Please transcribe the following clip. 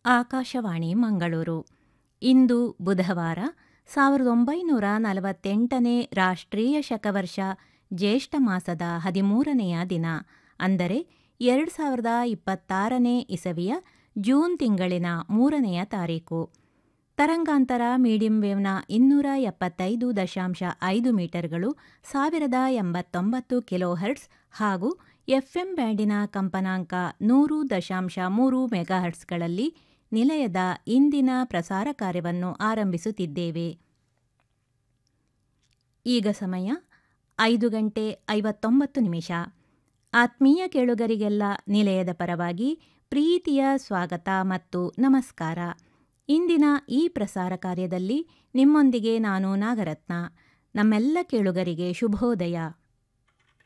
ಆಕಾಶವಾಣಿ ಮಂಗಳೂರು ಇಂದು ಬುಧವಾರ ಸಾವಿರದ ಒಂಬೈನೂರ ನಲವತ್ತೆಂಟನೇ ರಾಷ್ಟ್ರೀಯ ಶಕವರ್ಷ ಜ್ಯೇಷ್ಠ ಮಾಸದ ಹದಿಮೂರನೆಯ ದಿನ ಅಂದರೆ ಎರಡು ಸಾವಿರದ ಇಪ್ಪತ್ತಾರನೇ ಇಸವಿಯ ಜೂನ್ ತಿಂಗಳಿನ ಮೂರನೆಯ ತಾರೀಕು ತರಂಗಾಂತರ ಮೀಡಿಯಂ ವೇವ್ನ ಇನ್ನೂರ ಎಪ್ಪತ್ತೈದು ದಶಾಂಶ ಐದು ಮೀಟರ್ಗಳು ಸಾವಿರದ ಎಂಬತ್ತೊಂಬತ್ತು ಕಿಲೋಹರ್ಟ್ಸ್ ಹಾಗೂ ಎಫ್ಎಂ ಬ್ಯಾಂಡಿನ ಕಂಪನಾಂಕ ನೂರು ದಶಾಂಶ ಮೂರು ಮೆಗಾಹರ್ಟ್ಸ್ಗಳಲ್ಲಿ ನಿಲಯದ ಇಂದಿನ ಪ್ರಸಾರ ಕಾರ್ಯವನ್ನು ಆರಂಭಿಸುತ್ತಿದ್ದೇವೆ ಈಗ ಸಮಯ ಐದು ಗಂಟೆ ಐವತ್ತೊಂಬತ್ತು ನಿಮಿಷ ಆತ್ಮೀಯ ಕೇಳುಗರಿಗೆಲ್ಲ ನಿಲಯದ ಪರವಾಗಿ ಪ್ರೀತಿಯ ಸ್ವಾಗತ ಮತ್ತು ನಮಸ್ಕಾರ ಇಂದಿನ ಈ ಪ್ರಸಾರ ಕಾರ್ಯದಲ್ಲಿ ನಿಮ್ಮೊಂದಿಗೆ ನಾನು ನಾಗರತ್ನ ನಮ್ಮೆಲ್ಲ ಕೇಳುಗರಿಗೆ ಶುಭೋದಯ